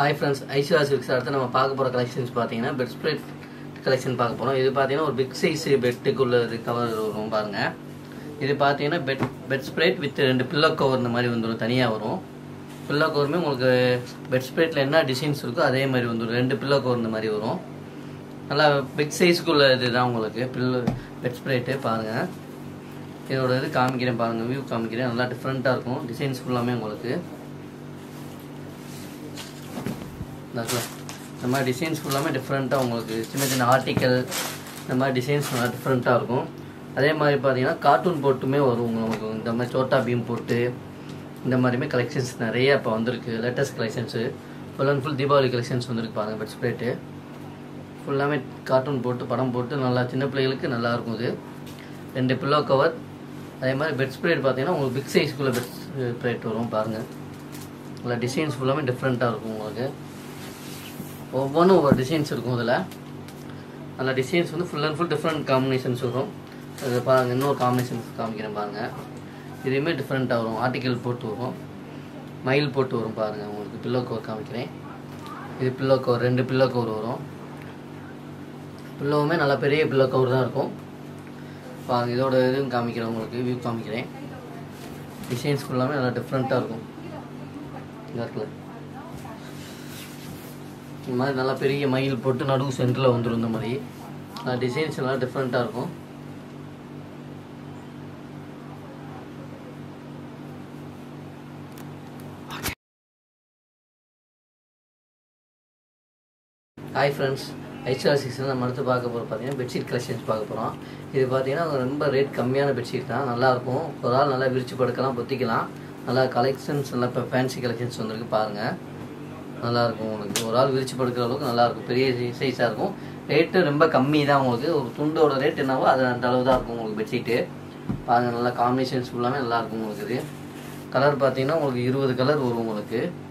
Hi friends Aishwarya silks அடுத்து நம்ம பார்க்க போகிற கலெக்ஷன்ஸ் பார்த்தீங்கன்னா பெட் ஸ்ப்ரெட் கலெக்ஷன் பார்க்க போகிறோம் இது பார்த்தீங்கன்னா ஒரு பிக் சைஸ் பெட்டுக்குள்ள இது கவர் வரும் பாருங்க இது பார்த்தீங்கன்னா பெட் பெட் ஸ்ப்ரெட் வித் ரெண்டு பில்லோ கவர் இந்த மாதிரி வந்துடும் தனியாக வரும் பில்லோ கவருமே உங்களுக்கு பெட் ஸ்ப்ரெட்டில் என்ன டிசைன்ஸ் இருக்கோ அதே மாதிரி வந்துடும் ரெண்டு பில்லோ கவர் இந்த மாதிரி வரும் நல்லா பிக் சைஸ்க்குள்ள இதுதான் உங்களுக்கு பில்லோ பெட் ஸ்ப்ரெட்டு பாருங்கள் இதோட இது காமிக்கிறேன் பாருங்கள் வியூ காமிக்கிறேன் நல்லா டிஃப்ரெண்ட்டாக இருக்கும் டிசைன்ஸ் ஃபுல்லாமே உங்களுக்கு இந்தாக்கா. இந்த மாதிரி டிசைன்ஸ் ஃபுல்லாமே டிஃப்ரெண்ட்டாக உங்களுக்கு சின்ன சின்ன ஆர்டிக்கல் இந்த மாதிரி டிசைன்ஸ் நல்லா டிஃப்ரெண்ட்டாக இருக்கும் அதே மாதிரி பார்த்தீங்கன்னா கார்ட்டூன் போட்டுமே வரும் உங்களுக்கு இந்த மாதிரி சோட்டா பீம் போட்டு இந்த மாதிரியுமே கலெக்ஷன்ஸ் நிறைய இப்போ வந்திருக்கு latest collections full and full Deepavali collections வந்திருக்கு பாருங்கள் பெட் ஸ்ப்ரேட்டு ஃபுல்லாமே கார்ட்டூன் போட்டு படம் போட்டு நல்லா சின்ன பிள்ளைகளுக்கு நல்லா இருக்கும் இது ரெண்டு பில்லோ கவர் அதே மாதிரி பெட் ஸ்ப்ரேட் பார்த்தீங்கன்னா உங்களுக்கு பிக் சைஸ்க்குள்ளே பெட் ஸ்ப்ரேட் வரும் பாருங்கள் நல்லா டிசைன்ஸ் ஃபுல்லாமே டிஃப்ரெண்ட்டாக இருக்கும் உங்களுக்கு ஒவ்வொன்றும் ஒவ்வொரு டிசைன்ஸ் இருக்கும் இதில் அந்த டிசைன்ஸ் வந்து full and full different combinations வரும் அது பாருங்கள் இன்னொரு காம்பினேஷன்ஸ் காமிக்கிறேன் பாருங்கள் இதுவுமே டிஃப்ரெண்ட்டாக வரும் ஆர்டிக்கல் போட்டு வரும் மயில் போட்டு வரும் பாருங்கள் உங்களுக்கு பில்லோ கவர் காமிக்கிறேன் இது பில்லோ கவர் ரெண்டு பில்லோ கவர் வரும் பில்லோவுமே நல்லா பெரிய பில்லோ கவர் தான் இருக்கும் பாருங்க இதோட இதுவும் காமிக்கிறேன் உங்களுக்கு வியூ காமிக்கிறேன் டிசைன்ஸ் ஃபுல்லாமே நல்லா டிஃப்ரெண்ட்டாக இருக்கும் இந்த இடத்துல இந்த மாதிரி நல்லா பெரிய மயில் போட்டு நடுவு சென்டரில் வந்துடும் இந்த மாதிரி டிசைன்ஸ் எல்லாம் டிஃப்ரெண்ட்டாக இருக்கும் ஹாய் ஃப்ரெண்ட்ஸ் ஐஸ்வர்யா சிக்ஸில் நம்ம அடுத்து பார்க்க போகிறோம் பார்த்தீங்கன்னா பெட்ஷீட் கலெக்ஷன்ஸ் பார்க்க போகிறோம் இது பார்த்தீங்கன்னா ரொம்ப ரேட் கம்மியான பெட்ஷீட் தான் நல்லாயிருக்கும் ஒரு ஆள் நல்லா விரிச்சு படுக்கலாம் பொத்திக்கலாம் நல்லா கலெக்ஷன்ஸ் நல்லா இப்போ ஃபேன்சி கலெக்ஷன்ஸ் வந்திருக்கு பாருங்கள் நல்லாயிருக்கும் உங்களுக்கு ஒரு ஆள் விரிச்சு படுக்கிற அளவுக்கு நல்லாயிருக்கும் பெரிய சைஸாக இருக்கும் ரேட்டு ரொம்ப கம்மி தான் உங்களுக்கு ஒரு துண்டோட ரேட் என்னவோ அது அந்த அளவு தான் இருக்கும் உங்களுக்கு பெட்ஷீட்டு பாருங்கள் நல்லா காம்பினேஷன்ஸ் ஃபுல்லாமே நல்லாயிருக்கும் உங்களுக்கு இது கலர் பார்த்தீங்கன்னா உங்களுக்கு இருபது கலர் வரும் உங்களுக்கு